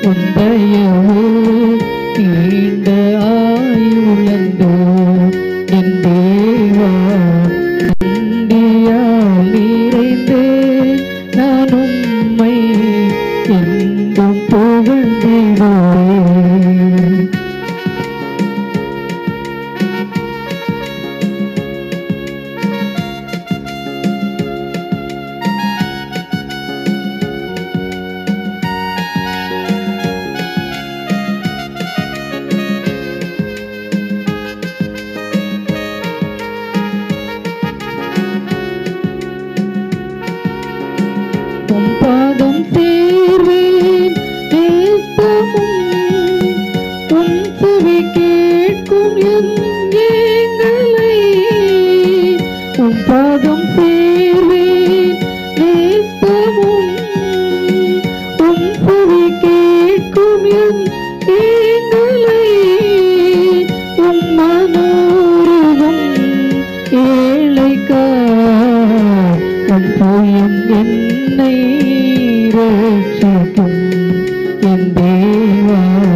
உந்தையவு நீண்ட ஆயுளந்தோ என் தேவா நன்றியால் நிறைந்து நான் உம்மை என்றும் புகழ்ந்திடுவேன் உம் பாதம் சேர்வேன் நேசமும் உம் செவி கேட்கும் என் ஏங்களை உம் பாதம் சேர்வேன் நேசமும் உம் செவி கேட்கும் என் ஏங்களை உம் மனோருகம் ஏழைக்காய் உன் போயும் என்னை ரட்சிக்கும் என் தேவா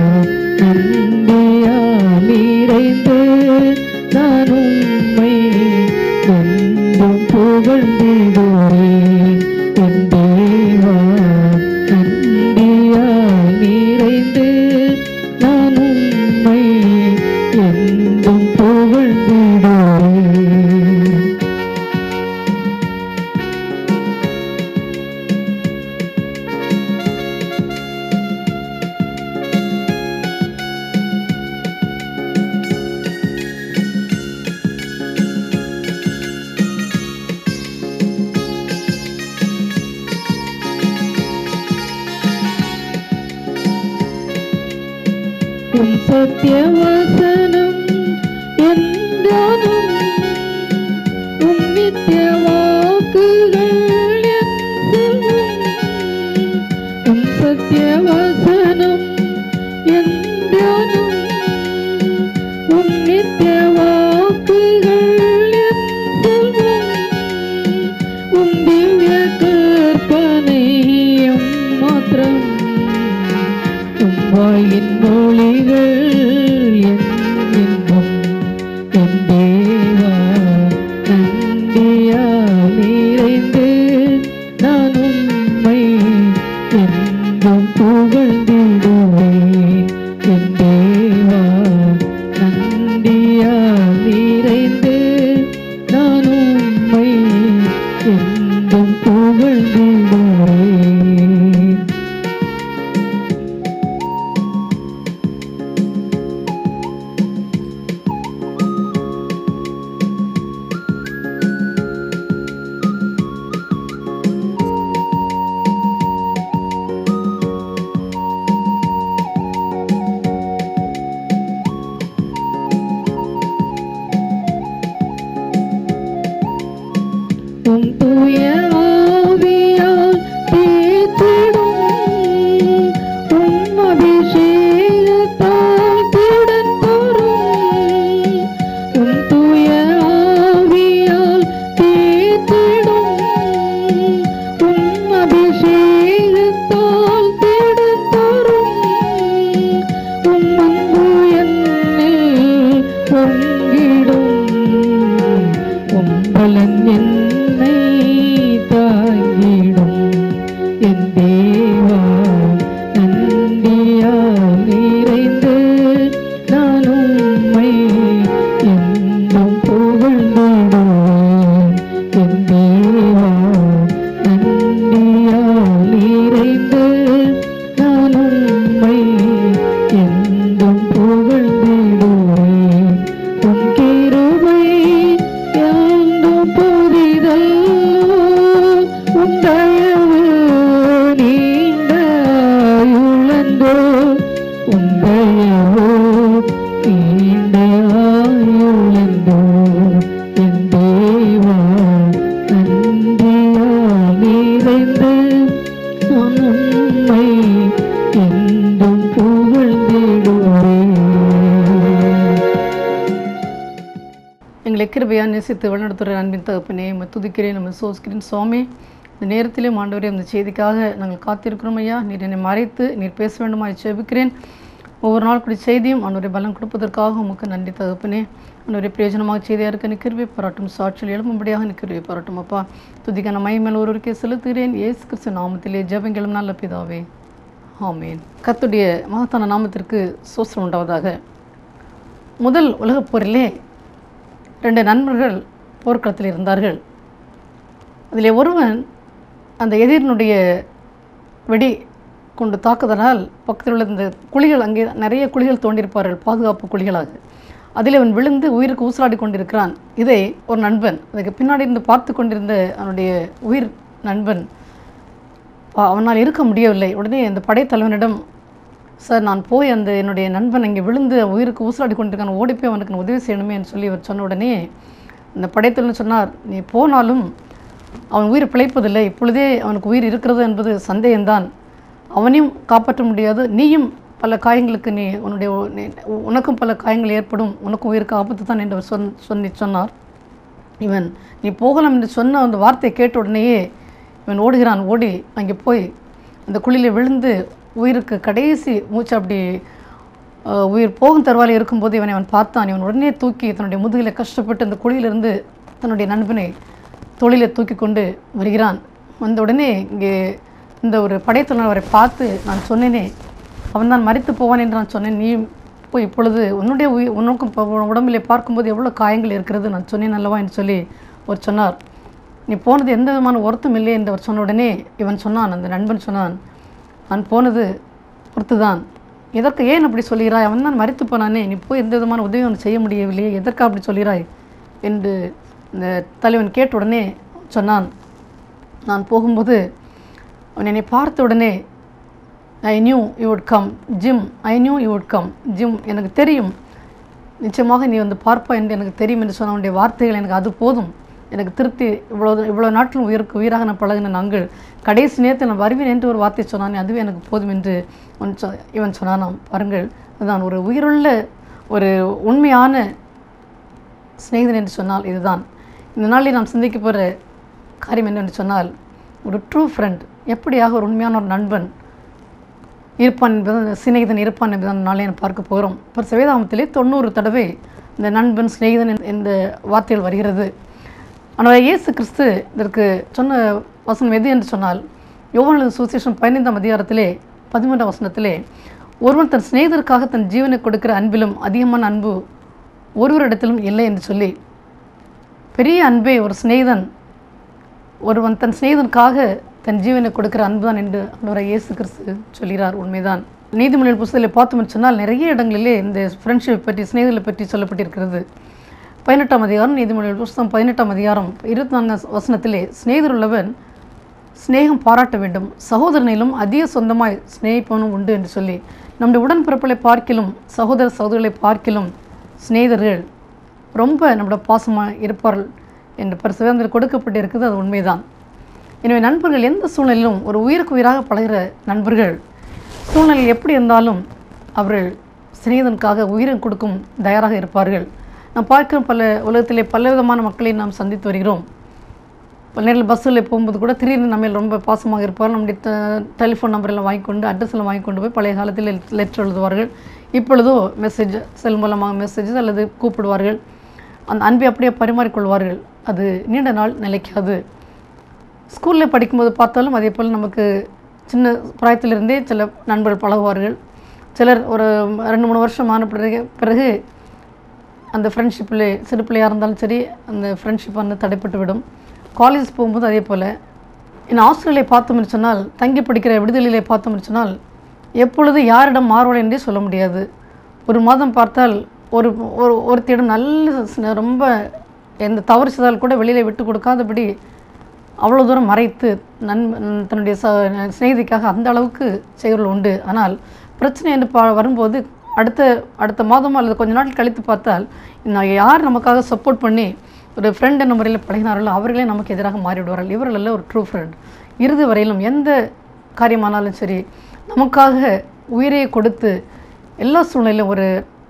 நன்றியால் நிறைந்து நான் உம்மை என்றும் புகழ்ந்திடுவேன் என் தேவா நன்றியால் நிறைந்து நான் உம்மை என்றும் புகழ்ந்திடுவேன் உம் சத்திய வசனம் என்றாலும் உம் நித்திய வாக்குகள் என் செல்வம் உம் சத்திய வசனம் என்றாலும் உம் நித்திய வாக்குகள் என் செல்வம் உம் திவ்ய கற்பனையும் மாத்திரம் உம் வாயின் மொழிகள் என் இன்பம் என் தேவா நன்றியால் நிறைந்து நான் உம்மை என்றும் புகழ்ந்திடுவேன் என் தேவா நன்றியால் நிறைந்து நான் உம்மை என்றும் புகழ்ந்திடுவேன் உம் தூய ஆவியால் தேற்றிடும் உம் அபிஷேகத்தால் திடன் தரும் உம் தூய ஆவியால் தேற்றிடும் உம் அபிஷேகத்தால் திடன் தரும் உம் அன்பு என்னில் பொங்கிடும் உம்பலன் என்னை தாங்கிடும் என் தேவா நன்றியால் நிறைந்து நான் உம்மை என்றும் புகழ்ந்திடுவேன் என் தேவா நன்றியால் நிறைந்து நான் உம்மை என்றும் புகழ்ந்திடுவேன் உன் கிருபை யாண்டும் புதிதல்லோ உன் தயவு நீண்டாயுள்ளந்தோ உன் தயவு நீண்டாயுள்ளந்தோ என் தேவா நன்றியால் நிறைந்து நான் உம்மை என்றும் புகழ்ந்திடுவேன் எங்களை கிருபையாக நேசித்து வழிநடத்துகிற அன்பின் தகப்பனே நம்ம துதிக்கிறேன் நம்ம சோசிக்கிறேன் சுவாமி இந்த நேரத்திலே ஆண்டவரே இந்த செய்திக்காக நாங்கள் காத்திருக்கிறோம் ஐயா நீர் என்னை மறைத்து நீர் பேச வேண்டுமா ஜெபிக்கிறேன் ஒவ்வொரு நாள் கூடிய செய்தியும் அன்னுடைய பலம் கொடுப்பதற்காக உமக்கு நன்றி தகப்பனே அன்னுடைய பிரயோஜனமாக செய்தியாக இருக்க நிற்கிறவே பாராட்டும் சாட்சியில் எழும்பும்படியாக நிற்கிறவே பாராட்டும் அப்பா துதிக்கான மைமேல் ஒருவருக்கே செலுத்துகிறேன் இயேசு கிறிஸ்து நாமத்திலே ஜெபங்களும் நல்ல பிதாவே ஆமேன் கர்த்தருடைய மகத்தான நாமத்திற்கு சோசனம் உண்டாவதாக முதல் உலகப் போரிலே ரெண்டு நண்பர்கள் போர்க்களத்தில் இருந்தார்கள் அதில் ஒருவன் அந்த எதிரினுடைய வெடி கொண்டு தாக்குதலால் பக்கத்தில் உள்ள இந்த குழிகள் அங்கே நிறைய குழிகள் தோண்டியிருப்பார்கள் பாதுகாப்பு குழிகளாக அதில் அவன் விழுந்து உயிருக்கு ஊசலாடி கொண்டிருக்கிறான் இதை ஒரு நண்பன் அதுக்கு பின்னாடி இருந்து பார்த்து கொண்டிருந்த அவனுடைய உயிர் நண்பன் பா- அவனால் இருக்க முடியவில்லை உடனே அந்த படைத்தலைவனிடம் சார் நான் போய் அந்த என்னுடைய நண்பன் இங்கே விழுந்து உயிருக்கு ஊசலாடி கொண்டிருக்கான் ஓடி போய் அவனுக்கு நான் உதவி செய்யணுமேன்னு சொல்லி அவர் சொன்ன உடனே அந்த படைத்தலைவன் சொன்னார் நீ போனாலும் அவன் உயிர் பிழைப்பதில்லை இப்பொழுதே அவனுக்கு உயிர் இருக்கிறது என்பது சந்தேகம்தான் அவனையும் காப்பாற்ற முடியாது நீயும் பல காயங்களுக்கு நீ உன்னுடைய உ- நீ- உனக்கும் பல காயங்கள் ஏற்படும் உனக்கும் உயிருக்கு ஆபத்து தான் என்று அவர் சொன் சொல்லி சொன்னார் இவன் நீ போகலாம் என்று சொன்ன அந்த வார்த்தையை கேட்ட உடனேயே இவன் ஓடுகிறான் ஓடி அங்கே போய் அந்த குழியில் விழுந்து உயிருக்கு கடைசி மூச்சு அப்படி அஹ், உயிர் போகும் தருவாயில் இருக்கும்போது இவனை அவன் பார்த்தான் இவன் உடனே தூக்கி தன்னுடைய முதுகில் கஷ்டப்பட்டு அந்த குழியிலிருந்து தன்னுடைய நண்பனை தொழிலை தூக்கி கொண்டு வருகிறான் வந்த உடனே இங்கே இந்த ஒரு படைத்தலைவர் அவரை பார்த்து நான் சொன்னேனே அவன்தான் மரித்து போவான் என்று நான் சொன்னேன் நீ போய் இப்பொழுது உன்னுடைய உயிர் உனக்கும் இப்போ உன் உடம்பிலே பார்க்கும்போது எவ்வளோ காயங்கள் இருக்கிறது நான் சொன்னேன் அல்லவா என்று சொல்லி அவர் சொன்னார் நீ போனது எந்த விதமான வருத்தம் இல்லை என்று அவர் சொன்ன உடனே இவன் சொன்னான் அந்த நண்பன் சொன்னான் நான் போனது பொறுத்துதான் எதற்கு ஏன் அப்படி சொல்கிறாய் அவன் தான் மறித்து போனானே நீ போய் எந்த விதமான உதவியும் அவன் செய்ய முடியவில்லையே எதற்கு அப்படி சொல்கிறாய் என்று இந்த தலைவன் கேட்ட உடனே சொன்னான் நான் போகும்போது அவன் என்னை பார்த்த உடனே I knew you would come Jim I knew you would come Jim எனக்கு தெரியும் நிச்சயமாக நீ வந்து பார்ப்பா என்று எனக்கு தெரியும் என்று சொன்ன உன்னுடைய வார்த்தைகள் எனக்கு அது போதும் எனக்கு திருப்தி இவ்வளோ இவ்வளோ நாட்கள் உயிருக்கு உயிராக நான் பழகின நாங்கள் கடைசி நேரத்தில் நான் வருவேன் என்று ஒரு வார்த்தை சொன்னானே அதுவே எனக்கு போதும் என்று அவன் சொ இவன் சொன்னானாம் பாருங்கள் அதுதான் ஒரு உயிருள்ள ஒரு உண்மையான சிநேகிதன் என்று சொன்னால் இதுதான் இந்த நாளில் நாம் சிந்திக்க போகிற காரியம் என்னவென்று சொன்னால் ஒரு ட்ரூ ஃப்ரெண்ட் எப்படியாக ஒரு உண்மையான ஒரு நண்பன் இருப்பான் என்பது சிநேகிதன் இருப்பான் என்பதை அந்த நாளை நாம் பார்க்க போகிறோம் இப்போ வேதாமத்திலே தொண்ணூறு தடவை இந்த நண்பன் சிநேகிதன் என்- இந்த வார்த்தைகள் வருகிறது ஆனால் இயேசு கிறிஸ்து இதற்கு சொன்ன வசனம் எது என்று சொன்னால் யோவானது சுவிசேஷம் பதினைந்தாம் அதிகாரத்திலே பதிமூன்றாம் வசனத்திலே ஒருவன் தன் சிநேகிதருக்காக தன் ஜீவனை கொடுக்கிற அன்பிலும் அதிகமான அன்பு ஒருவரிடத்திலும் இல்லை என்று சொல்லி பெரிய அன்பே ஒரு சிநேகிதன் ஒருவன் தன் சிநேகிதனுக்காக தன் ஜீவனை கொடுக்கிற அன்புதான் என்று ஆண்டவரை இயேசு கிறிஸ்து சொல்கிறார் உண்மைதான் நீதிமொழிகள் புஸ்தகத்தில் பார்த்தோம்னு சொன்னால் நிறைய இடங்களிலே இந்த ஃப்ரெண்ட்ஷிப் பற்றி சிநேகிதலை பற்றி சொல்லப்பட்டிருக்கிறது பதினெட்டாம் அதிகாரம் நீதிமொழிகள் புஸ்தகம் பதினெட்டாம் அதிகாரம் இருபத்தி நான்காம் வசனத்திலே சிநேகிதர் உள்ளவன் சிநேகம் பாராட்ட வேண்டும் சகோதரனிலும் அதிக சொந்தமாய் சிநேகிப்பவனும் உண்டு என்று சொல்லி நம்முடைய உடன்பிறப்புகளை பார்க்கிலும் சகோதர சகோதரிகளை பார்க்கிலும் சிநேகிதர்கள் ரொம்ப நம்மளோட பாசமாக இருப்பார்கள் என்று பரிசுவேந்தில் கொடுக்கப்பட்டிருக்குது அது உண்மைதான் எனவே நண்பர்கள் எந்த சூழ்நிலையிலும் ஒரு உயிருக்கு உயிராக பழகிற நண்பர்கள் சூழ்நிலை எப்படி இருந்தாலும் அவர்கள் சிநேகிதனுக்காக உயிரை கொடுக்கும் தயாராக இருப்பார்கள் நாம் பார்க்கிற பல உலகத்திலே பலவிதமான மக்களை நாம் சந்தித்து வருகிறோம் பல நேரில் பஸ்ஸில் போகும்போது கூட திடீர்னு நம்ம மேல் ரொம்ப பாசமாக இருப்பார் நம்முடைய ட- டெலிஃபோன் நம்பர் எல்லாம் வாங்கி கொண்டு அட்ரஸ் எல்லாம் வாங்கி கொண்டு போய் பழைய காலத்தில் லெட்டர் எழுதுவார்கள் இப்பொழுதோ மெசேஜ் செல் மூலமாக மெசேஜஸ் அல்லது கூப்பிடுவார்கள் அந்த அன்பை அப்படியே பரிமாறிக்கொள்வார்கள் அது நீண்ட நாள் நிலைக்காது ஸ்கூலில் படிக்கும்போது பார்த்தாலும் அதே போல் நமக்கு சின்ன பிராயத்திலிருந்தே சில நண்பர்கள் பழகுவார்கள் சிலர் ஒரு ரெண்டு மூணு வருஷம் ஆன பிறகு பிறகு அந்த ஃப்ரெண்ட்ஷிப்பில் சிறு பிள்ளையாக இருந்தாலும் சரி அந்த ஃப்ரெண்ட்ஷிப் வந்து தடைப்பட்டு விடும் காலேஜ் போகும்போது அதே போல் என் ஹாஸ்டலிலே பார்த்தோம்னு சொன்னால் தங்கி படிக்கிற விடுதலையிலே பார்த்தோம்னு சொன்னால் எப்பொழுது யாரிடம் மாறுவாள் என்றே சொல்ல முடியாது ஒரு மாதம் பார்த்தால் ஒரு ஒரு ஒருத்தியிடம் நல்ல ஸ்ன- ரொம்ப எந்த தவறு செய்தால் கூட வெளியில் விட்டு கொடுக்காதபடி அவ்வளோ தூரம் மறைத்து நன் தன்னுடைய ச சிநேகிதிக்காக அந்த அளவுக்கு செய்வர்கள் உண்டு ஆனால் பிரச்சனை என்று பா வரும்போது அடுத்த அடுத்த மாதமோ அல்லது கொஞ்ச நாள் கழித்து பார்த்தால் நான் யார் நமக்காக சப்போர்ட் பண்ணி ஒரு ஃப்ரெண்ட் என்ற முறையில் பழகினார்களோ அவர்களே நமக்கு எதிராக மாறிவிடுவார்கள் இவர்கள் எல்லாம் ஒரு ட்ரூ ஃப்ரெண்ட் இறுதி வரையிலும் எந்த காரியமானாலும் சரி நமக்காக உயிரையை கொடுத்து எல்லா சூழ்நிலையிலும் ஒரு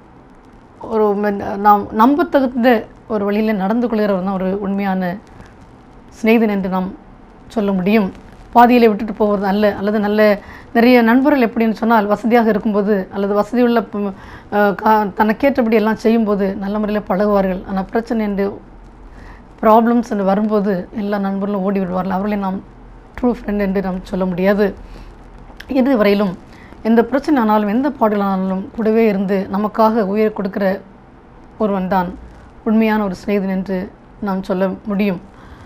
ஒரு மென்- நாம் நம்பத்தகுந்த ஒரு வழியில் நடந்து கொள்கிறவர் தான் ஒரு உண்மையான சிநேகிதன் என்று நாம் சொல்ல முடியும் பாதியிலே விட்டுட்டு போவது அல்ல அல்லது நல்ல நிறைய நண்பர்கள் எப்படின்னு சொன்னால் வசதியாக இருக்கும்போது அல்லது வசதியுள்ள ம், அஹ், கா- தனக்கேற்றபடி எல்லாம் செய்யும்போது நல்ல முறையில் பழகுவார்கள் ஆனால் பிரச்சனை என்று ப்ராப்ளம்ஸ் என்று வரும்போது எல்லா நண்பர்களும் ஓடி விடுவார்கள் அவர்களை நாம் ட்ரூ ஃப்ரெண்ட் என்று நாம் சொல்ல முடியாது இது வரையிலும் எந்த பிரச்சனை ஆனாலும் எந்த பாடலானாலும் கூடவே இருந்து நமக்காக உயிரை கொடுக்கிற ஒருவன் தான் உண்மையான ஒரு சிநேகிதன் என்று நாம் சொல்ல முடியும்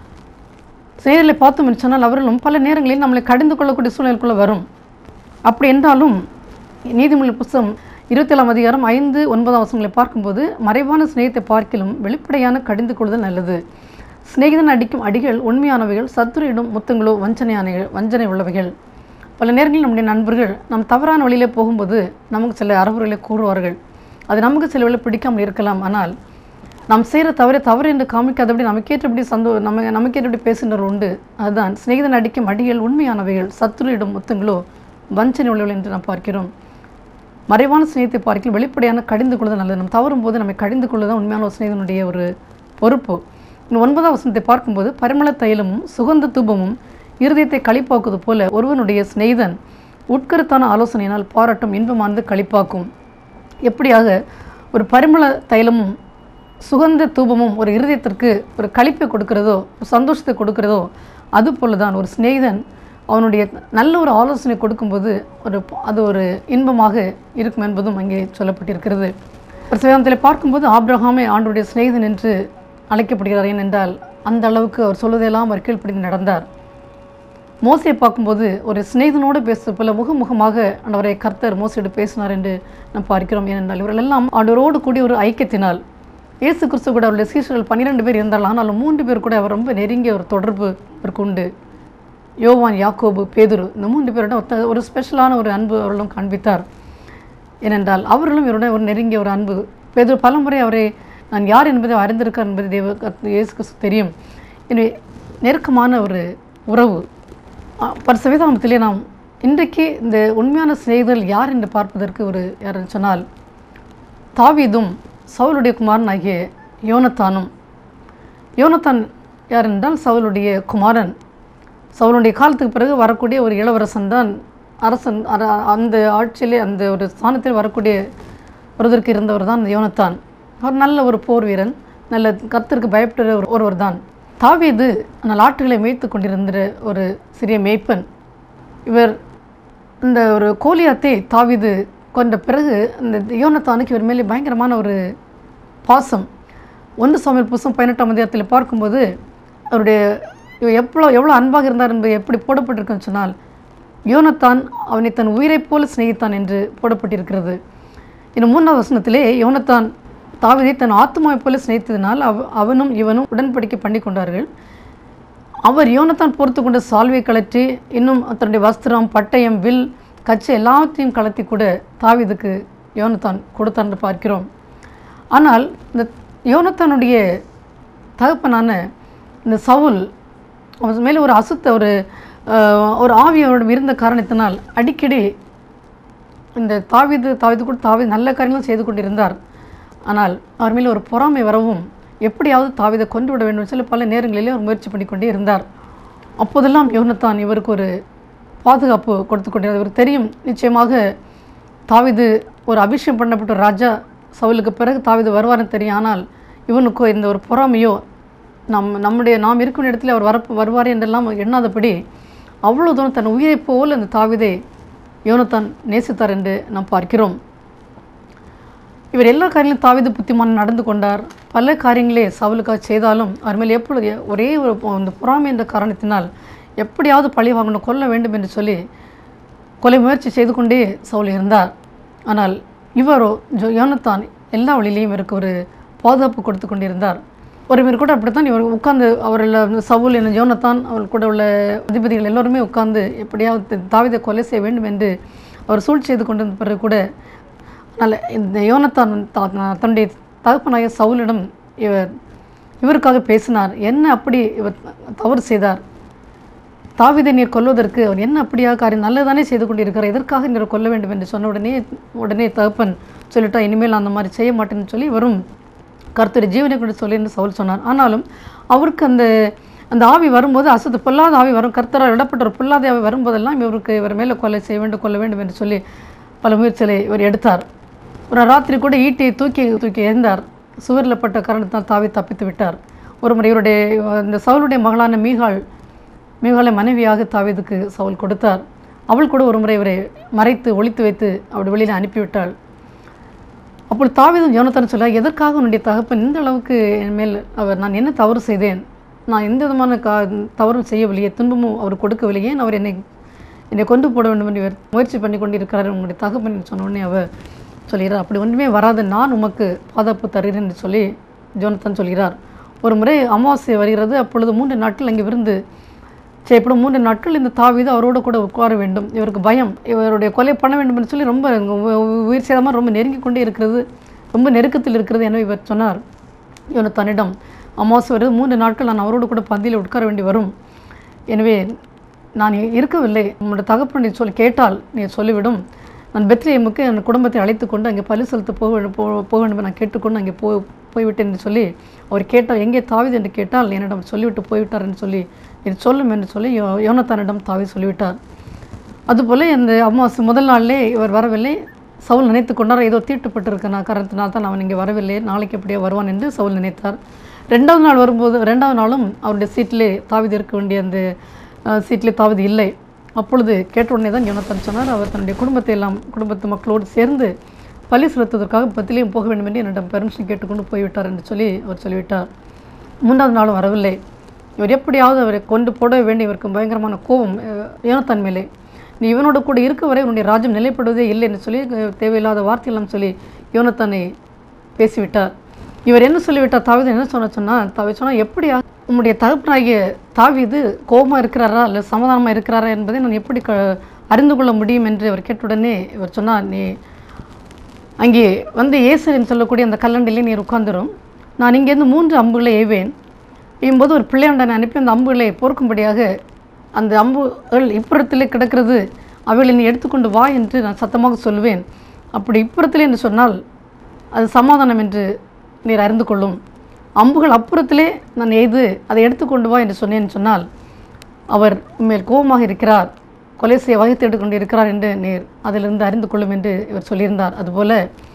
செயலை பார்த்தோம் என்று சொன்னால் அவர்களும் பல நேரங்களில் நம்மளை கடிந்து கொள்ளக்கூடிய சூழ்நிலைக்குள்ளே வரும் அப்படி என்றாலும் நீதிமொழி புஸ்தகம் இருபத்தேழாம் அதிகாரம் ஐந்து ஒன்பதாம் வசனங்களை பார்க்கும்போது மறைவான சிநேகத்தை பார்க்கிலும் வெளிப்படையான கடிந்து கொள்ளுதல் நல்லது சிநேகிதன் அடிக்கும் அடிகள் உண்மையானவைகள் சத்துருவிடும் முத்தங்களோ வஞ்சனையான வஞ்சனை உள்ளவைகள் பல நேரங்களில் நம்முடைய நண்பர்கள் நாம் தவறான வழியிலே போகும்போது நமக்கு சில அறிவுரைகளை கூறுவார்கள் அது நமக்கு சில வேளை பிடிக்காமல் இருக்கலாம் ஆனால் நாம் செய்கிற தவறை தவறு என்று காமிக்காதபடி நமக்கேற்றபடி சந்தோ நம்ம நமக்கேற்றபடி பேசுகின்றவர் உண்டு அதுதான் சிநேகிதன் அடிக்கும் அடிகள் உண்மையானவைகள் சத்துருவிடும் முத்தங்களோ வஞ்சனை உள்ளவர்கள் என்று நாம் பார்க்கிறோம் மறைவான சிநேகத்தை பார்க்க வெளிப்படையான கடிந்து கொள்ளுதல் நல்லது நம்ம தவறும் போது நம்மை கடிந்து கொள்ளுதான் உண்மையான ஒரு சிநேகிதனுடைய ஒரு பொறுப்பு இன்னும் ஒன்பதாம் வசனத்தை பார்க்கும்போது பரிமள தைலமும் சுகந்த தூபமும் இருதயத்தை களிப்பாக்குவது போல ஒருவனுடைய சிநேகிதன் உட்கருத்தான ஆலோசனையினால் பாராட்டும் இன்பமானது களிப்பாக்கும் எப்படியாக ஒரு பரிமள தைலமும் சுகந்த தூபமும் ஒரு இருதயத்திற்கு ஒரு களிப்பை கொடுக்கிறதோ ஒரு சந்தோஷத்தை கொடுக்கிறதோ அதுபோல தான் ஒரு சிநேகிதன் அவனுடைய நல்ல ஒரு ஆலோசனை கொடுக்கும்போது ஒரு அது ஒரு இன்பமாக இருக்கும் என்பதும் அங்கே சொல்லப்பட்டிருக்கிறது ஒரு சிவேதத்தில் பார்க்கும்போது ஆப்ரஹாமே ஆண்டுடைய சிநேகிதன் என்று அழைக்கப்படுகிறார் ஏனென்றால் அந்த அளவுக்கு அவர் சொல்வதையெல்லாம் அவர் கீழ்ப்படிந்து நடந்தார் மோசையை பார்க்கும்போது ஒரு சிநேகிதனோடு பேசுவது போல முகமுகமாக ஆண்டவரை கர்த்தர் மோசையோடு பேசினார் என்று நாம் பார்க்கிறோம் ஏனென்றால் இவர்கள் எல்லாம் ஆண்டவரோடு கூடிய ஒரு ஐக்கியத்தினால் இயேசு கிறிஸ்து கூட அவருடைய சீஷர்கள் பன்னிரெண்டு பேர் இருந்தால் ஆனாலும் மூன்று பேர் கூட அவர் ரொம்ப நெருங்கிய ஒரு தொடர்பு அவருக்கு உண்டு யோவான் யாக்கோபு பேதுரு இந்த மூன்று பேரோட ஒத்த ஒரு ஸ்பெஷலான ஒரு அன்பு அவர்களும் காண்பித்தார் ஏனென்றால் அவர்களும் இவருடன் ஒரு நெருங்கிய ஒரு அன்பு பேதுரு பலமுறை அவரை நான் யார் என்பதை அறிந்திருக்கார் என்பது தேவ கர்த்த- இயேசு கிறிஸ்து தெரியும் எனவே நெருக்கமான ஒரு உறவு பரிசவேதாமத்திலே நாம் இன்றைக்கு இந்த உண்மையான சிநேகிதர்கள் யார் என்று பார்ப்பதற்கு ஒரு யாருன்னு சொன்னால் தாவீதும் சவுலுடைய குமாரன் ஆகிய யோனத்தானும் யோனத்தான் யார் என்றால் சவுலுடைய குமாரன் சவுலுடைய காலத்துக்கு பிறகு வரக்கூடிய ஒரு இளவரசன் தான் அரசன் அர- அந்த ஆட்சியிலே அந்த ஒரு ஸ்தானத்தில் வரக்கூடிய ஒருவருக்கு இருந்தவர் தான் யோனத்தான் அவர் நல்ல ஒரு போர் வீரன் நல்ல கர்த்தருக்கு பயப்படுற ஒரு ஒருவர் தான் தாவீது அந்த ஆட்டுகளை மேய்த்து கொண்டிருந்த ஒரு சிறிய மேய்ப்பன் இவர் இந்த ஒரு கோலியாத்தை தாவீது கொண்ட பிறகு இந்த யோனத்தானுக்கு இவர் மேலே பயங்கரமான ஒரு பாசம் ஒன்று சாமியல் புஸ்தம் பதினெட்டாம் அதிகாரத்தில் பார்க்கும்போது அவருடைய இவர் எவ்வளோ எவ்வளோ அன்பாக இருந்தார் என்பது எப்படி போடப்பட்டிருக்குன்னு சொன்னால் யோனத்தான் அவனை தன் உயிரைப் போல சிநேகித்தான் என்று போடப்பட்டிருக்கிறது இன்னும் மூன்றாவது வசனத்திலே யோனத்தான் தாவீதை தன் ஆத்மாவைப் போல சிநேகித்ததினால் அவ அவனும் இவனும் உடன்படிக்கை பண்ணி கொண்டார்கள் அவர் யோனத்தான் பொறுத்து கொண்ட சால்வை கழற்றி இன்னும் தன்னுடைய வஸ்திரம் பட்டயம் வில் கச்சை எல்லாத்தையும் கலத்தி கூட தாவீதுக்கு யோனத்தான் கொடுத்தான் என்று பார்க்கிறோம் ஆனால் இந்த யோனத்தானுடைய தகப்பனான இந்த சவுல் அவன் மேலே ஒரு அசுத்த ஒரு அஹ், ஒரு ஆவி அவரிடம் இருந்த காரணத்தினால் அடிக்கடி இந்த தாவீது தாவீது கூட தாவீது நல்ல காரியங்களும் செய்து கொண்டிருந்தார் ஆனால் அவர் மேலே ஒரு பொறாமை வரவும் எப்படியாவது தாவீதை கொண்டு விட வேண்டும் சொல்லி பல நேரங்களிலே அவர் முயற்சி பண்ணிக்கொண்டே இருந்தார் அப்போதெல்லாம் யோனத்தான் இவருக்கு ஒரு பாதுகாப்பு கொடுத்து கொண்டிருந்தார் இவருக்கு தெரியும் நிச்சயமாக தாவீது ஒரு அபிஷேகம் பண்ணப்பட்ட ஒரு ராஜா சவுலுக்கு பிறகு தாவீது வருவார்னு தெரியும் ஆனால் இவனுக்கோ இந்த ஒரு பொறாமையோ நம் நம்முடைய நாம் இருக்கும் இடத்துல அவர் வர வருவார் என்றெல்லாம் எண்ணாதபடி அவ்வளோ தூரம் தன் உயிரைப் போல் அந்த தாவீதை யோனத்தான் நேசித்தார் என்று நாம் பார்க்கிறோம் இவர் எல்லா காரியங்களும் தாவீது புத்திமான் நடந்து கொண்டார் பல காரியங்களே சவுலுக்காக செய்தாலும் அவர் மேல் எப்பொழுது ஒரே ஒரு பொ- அந்த பொறாமை என்ற காரணத்தினால் எப்படியாவது பழி வாங்கணும் கொல்ல வேண்டும் என்று சொல்லி கொலை முயற்சி செய்து கொண்டே சவுல் இருந்தார் ஆனால் இவரோ ஜோ யோனத்தான் எல்லா வழியிலையும் இவருக்கு ஒரு பாதுகாப்பு கொடுத்து கொண்டிருந்தார் ஒருவர் கூட அப்படித்தான் இவர் உட்கார்ந்து அவரில் சவுல் என யோனத்தான் அவர் கூட உள்ள அதிபதிகள் எல்லோருமே உட்கார்ந்து எப்படியாவது தாவீதை கொலை செய்ய வேண்டும் என்று அவர் சூழ்ச்சி செய்து கொண்டிருந்த பிறகு கூட அதனால் இந்த யோனத்தான் தா- தன்னுடைய தகப்பனாய சவுலிடம் இவர் இவருக்காக பேசினார் என்ன அப்படி இவர் தவறு செய்தார் தாவீதை நீர் கொல்வதற்கு அவர் என்ன அப்படியாக காரியம் நல்லதானே செய்து கொண்டிருக்கிறார் எதற்காக நீர் கொல்ல வேண்டும் என்று சொன்ன உடனே உடனே தகப்பன் சொல்லிட்டா இனிமேல் நான் அந்த மாதிரி செய்ய மாட்டேன்னு சொல்லி வரும் கர்த்தர் ஜீவனை கொண்டு சொல்லி என்று சவுல் சொன்னார் ஆனாலும் அவருக்கு அந்த அந்த ஆவி வரும்போது அசுத்த பொல்லாத ஆவி வரும் கர்த்தரால் விடப்பட்ட ஒரு பொல்லாத ஆவி வரும்போதெல்லாம் இவருக்கு இவர் மேலே கொலை செய்ய வேண்டும் கொள்ள வேண்டும் என்று சொல்லி பல முயற்சிகளை இவர் எடுத்தார் ஒரு ராத்திரி கூட ஈட்டியை தூக்கி தூக்கி எறிந்தார் சுவரில் பட்ட காரணத்தால் தாவி தப்பித்து விட்டார் ஒரு முறை இவருடைய இந்த சவுளுடைய மகளான மீகாள் மீகாலை மனைவியாக தாவீதுக்கு சவுல் கொடுத்தார் அவள் கூட ஒரு முறை இவரை மறைத்து ஒளித்து வைத்து அப்படி வெளியில் அனுப்பிவிட்டாள் அப்பொழுது தாவீதும் யோனத்தான் சொல்ல எதற்காக உன்னுடைய தகப்பன் இந்த அளவுக்கு என் மேல் அவர் நான் என்ன தவறு செய்தேன் நான் எந்த விதமான கா தவறும் செய்யவில்லையே துன்பமும் அவர் கொடுக்கவில்லையே அவர் என்னை என்னை கொண்டு போட வேண்டும் என்று இவர் முயற்சி பண்ணி கொண்டிருக்கிறார் உங்களுடைய தகப்பன் என்று சொன்ன உடனே அவர் சொல்கிறார் அப்படி ஒன்றுமே வராது நான் உமக்கு பாதுகாப்பு தருகிறேன் என்று சொல்லி ஜோனத்தான் சொல்கிறார் ஒரு முறை அமாவாசை வருகிறது அப்பொழுது மூன்று நாட்கள் அங்கே விருந்து செய்யப்படும் மூன்று நாட்கள் இந்த தாவீது அவரோடு கூட உட்கார வேண்டும் இவருக்கு பயம் இவருடைய கொலை பண்ண வேண்டும் என்று சொல்லி ரொம்ப உ- உ- உயிர் சேதமாக ரொம்ப நெருங்கி கொண்டே இருக்கிறது ரொம்ப நெருக்கத்தில் இருக்கிறது என இவர் சொன்னார் இவனு தன்னிடம் அமாவாசை வருது மூன்று நாட்கள் நான் அவரோடு கூட பந்தியில் உட்கார வேண்டி வரும் எனவே நான் இருக்கவில்லை உன்னோட தகப்பன் நீ சொல்லி கேட்டால் நீ சொல்லிவிடும் நான் பெத்லேயமுக்கு என் குடும்பத்தை அழைத்து கொண்டு அங்கே பலி செலுத்த போக வேண்டும் போ- போக வேண்டும் என நான் கேட்டுக்கொண்டு அங்கே போ போய்விட்டேன் என்று சொல்லி அவர் கேட்டால் எங்கே தாவிது என்று கேட்டால் என்னிடம் சொல்லிவிட்டு போய்விட்டார் என்று சொல்லி இது சொல்லும் என்று சொல்லி யோ யோனத்தானிடம் தாவி சொல்லிவிட்டார் அதுபோல் இந்த அமாவாசை முதல் நாளிலே இவர் வரவில்லை சவுல் நினைத்து கொண்டார் ஏதோ தீட்டுப்பட்டிருக்க நான் காரணத்தினால் தான் அவன் இங்கே வரவில்லை நாளைக்கு எப்படியோ வருவான் என்று சவுல் நினைத்தார் ரெண்டாவது நாள் வரும்போது ரெண்டாவது நாளும் அவருடைய சீட்டிலே தாவிது இருக்க வேண்டிய அந்த அஹ், சீட்டிலே தாவிது இல்லை அப்பொழுது கேட்ட உடனே தான் யோனத்தான் சொன்னார் அவர் தன்னுடைய குடும்பத்தை எல்லாம் குடும்பத்து மக்களோடு சேர்ந்து பலி செலுத்துவதற்காக பத்திலையும் போக வேண்டும் என்று என்னிடம் பெர்மிஷன் கேட்டுக்கொண்டு போய்விட்டார் என்று சொல்லி அவர் சொல்லிவிட்டார் மூன்றாவது நாளும் வரவில்லை இவர் எப்படியாவது அவரை கொண்டு போட வேண்டிய இவருக்கு பயங்கரமான கோபம் அஹ், யோனத்தான் மேலே நீ இவனோட கூட இருக்க வரை உன்னுடைய ராஜ்யம் நிலைப்படுவதே இல்லை என்று சொல்லி அஹ், தேவையில்லாத வார்த்தையெல்லாம் சொல்லி யோனத்தானை பேசிவிட்டார் இவர் என்ன சொல்லிவிட்டார் தாவீது என்ன சொன்ன சொன்னால் தாவி சொன்னால் எப்படியா உம்முடைய தகப்பனாகிய தாவீது கோபமாக இருக்கிறாரா இல்லை சமாதானமாக இருக்கிறாரா என்பதை நான் எப்படி க அறிந்து கொள்ள முடியும் என்று அவர் கேட்டுடனே இவர் சொன்னார் நீ அங்கே வந்து இயேசுன்னு சொல்லக்கூடிய அந்த கல்லண்டிலே நீர் உட்கார்ந்துரும் நான் இங்கேருந்து மூன்று அம்புகளை எய்வேன் எய்யும்போது ஒரு பிள்ளையாண்டனை அனுப்பி அந்த அம்புகளை பொறுக்கும்படியாக அந்த அம்புகள் இப்புறத்திலே கிடக்கிறது அவைகளை நீ எடுத்துக்கொண்டு வா என்று நான் சத்தமாக சொல்லுவேன் அப்படி இப்புறத்திலே என்று சொன்னால் அது சமாதானம் என்று நீர் அறிந்து கொள்ளும் அம்புகள் அப்புறத்திலே நான் எய்து அதை எடுத்துக்கொண்டு வா என்று சொன்னேன் சொன்னால் அவர் உண்மையில் கோபமாக இருக்கிறார் கொலை செய்ய வகை தேடி கொண்டு இருக்கிறார் என்று நீர் அதிலிருந்து அறிந்து கொள்ளும் என்று இவர் சொல்லியிருந்தார் அதுபோல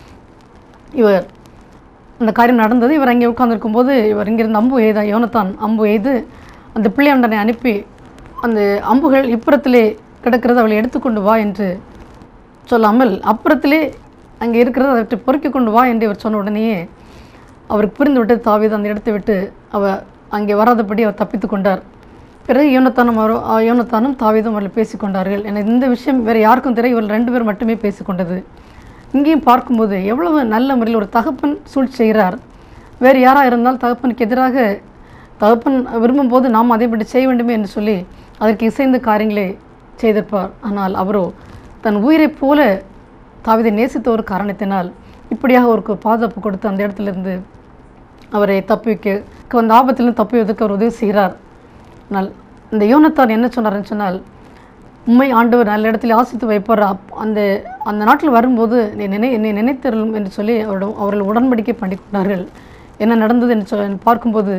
இவர் அந்த காரியம் நடந்தது இவர் அங்கே உட்கார்ந்திருக்கும் போது இவர் இங்கிருந்து அம்பு எய்த யோனத்தான் அம்பு எய்து அந்த பிள்ளையாண்டனை அனுப்பி அந்த அம்புகள் இப்புறத்திலே கிடக்கிறது அவளை எடுத்துக்கொண்டு வா என்று சொல்லாமல் அப்புறத்திலே அங்கே இருக்கிறது அதை பொறுக்கி கொண்டு வா என்று இவர் சொன்ன உடனேயே அவருக்கு புரிந்து விட்டு தாவீது அந்த இடத்தை விட்டு அவர் அங்கே வராதபடி அவர் தப்பித்து கொண்டார் பிறகு யோனத்தானும் அவரோ அஹ் யோனத்தானும் தாவீதும் அவர்கள் பேசிக்கொண்டார்கள் எனக்கு இந்த விஷயம் வேறு யாருக்கும் தெரியும் இவர்கள் ரெண்டு பேர் மட்டுமே பேசிக்கொண்டது இங்கேயும் பார்க்கும்போது எவ்வளவு நல்ல முறையில் ஒரு தகப்பன் சூழ்ச்சி செய்கிறார் வேறு யாராக இருந்தால் தகப்பனுக்கு எதிராக தகப்பன் விரும்பும்போது நாம் அதைப்படி செய்ய வேண்டுமே என்று சொல்லி அதற்கு இசைந்த காரியங்களை செய்திருப்பார் ஆனால் அவரோ தன் உயிரைப் போல தாவிதை நேசித்த ஒரு காரணத்தினால் இப்படியாக அவருக்கு பாதுகாப்பு கொடுத்து அந்த இடத்திலிருந்து அவரை தப்பிக்க அந்த ஆபத்திலிருந்து தப்புவதற்கு அவர் உதவி செய்கிறார் ஆனால் இந்த யோனத்தான் என்ன சொன்னார்னு சொன்னால் உண்மை ஆண்டவர் நல்ல இடத்துல ஆசித்து வைப்பார் அப் அந்த அந்த நாட்டில் வரும்போது நீ நினை என்னை நினைத்தருளும் என்று சொல்லி அவரிடம் அவர்கள் உடன்படிக்கை பண்ணி கொண்டார்கள் என்ன நடந்தது என்று சொல் பார்க்கும்போது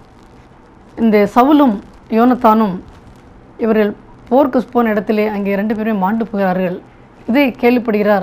இந்த சவுலும் யோனத்தானும் இவர்கள் போருக்கு போன இடத்திலே அங்கே ரெண்டு பேருமே மாண்டு போகிறார்கள் இதை கேள்விப்படுகிறார்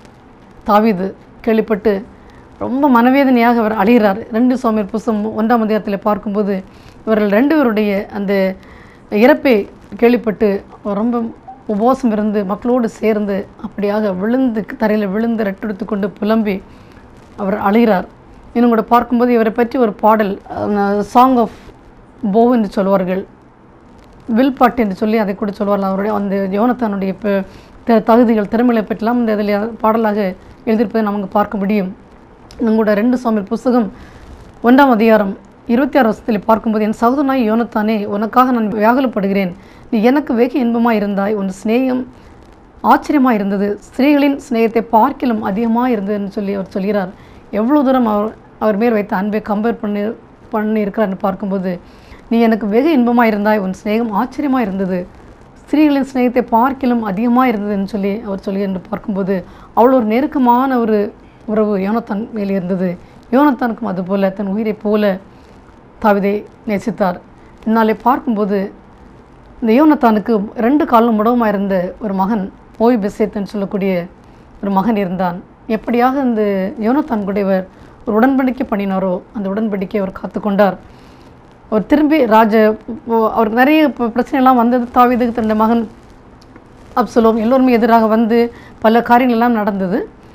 தாவீது கேள்விப்பட்டு ரொம்ப மனவேதனையாக அவர் அழுகிறார் ரெண்டு சுவாமியர் புஸ்தம் ஒன்றாம் அதிகாரத்தில் பார்க்கும்போது இவர்கள் ரெண்டு பேருடைய அந்த இறப்பை கேள்விப்பட்டு அவர் ரொம்ப உபவாசம் இருந்து மக்களோடு சேர்ந்து அப்படியாக விழுந்து தரையில் விழுந்து ரெட்டெடுத்து கொண்டு புலம்பி அவர் அழுகிறார் இன்னும் கூட பார்க்கும்போது இவரை பற்றி ஒரு பாடல் சாங் ஆஃப் போ என்று சொல்வார்கள் வில் பாட்டு என்று சொல்லி அதை கூட சொல்வார்கள் அவருடைய அந்த யோனத்தானுடைய ப- த- தகுதிகள் திறமைகளை பற்றிலாம் இந்த இதில் பாடலாக எழுதியிருப்பதை நமக்கு பார்க்க முடியும் இன்னும் கூட ரெண்டு சுவாமி புஸ்தகம் ஒன்றாம் அதிகாரம் இருபத்தி ஆறு வருஷத்தில் பார்க்கும்போது என் சகோதரனாய் யோனத்தானே உனக்காக நான் வியாகுலப்படுகிறேன் நீ எனக்கு வெகு இன்பமாக இருந்தாய் உன் சிநேகம் ஆச்சரியமாக இருந்தது ஸ்திரீகளின் சிநேகத்தை பார்க்கிலும் அதிகமாக இருந்ததுன்னு சொல்லி அவர் சொல்கிறார் எவ்வளோ தூரம் அவர் அவர் மேல் வைத்த அன்பை கம்பேர் பண்ணி பண்ணி இருக்கிறார்னு பார்க்கும்போது நீ எனக்கு வெகு இன்பமாக இருந்தாய் உன் சிநேகம் ஆச்சரியமாக இருந்தது ஸ்திரீகளின் சிநேகத்தை பார்க்கிலும் அதிகமாக இருந்ததுன்னு சொல்லி அவர் சொல்லி என்று பார்க்கும்போது அவ்வளோ ஒரு நெருக்கமான ஒரு உறவு யோனத்தான் மேலே இருந்தது யோனத்தானுக்கும் அதுபோல தன் உயிரைப் போல தாவிதை நேசித்தார் இந்நாளை பார்க்கும்போது இந்த யோனத்தானுக்கு ரெண்டு காலம் முடவமாக இருந்த ஒரு மகன் ஓய் பெசேத்தன் சொல்லக்கூடிய ஒரு மகன் இருந்தான் எப்படியாக இந்த யோனத்தான் கூடியவர் ஒரு உடன்படிக்கை பண்ணினாரோ அந்த உடன்படிக்கை அவர் காத்துக்கொண்டார் அவர் திரும்பி ராஜ ஓ- அவருக்கு நிறைய ப- பிரச்சனையெல்லாம் வந்தது தாவீதுக்கு தன்னுடைய மகன் அப்சலோம் எல்லோருமே எதிராக வந்து பல காரியங்கள் எல்லாம் நடந்தது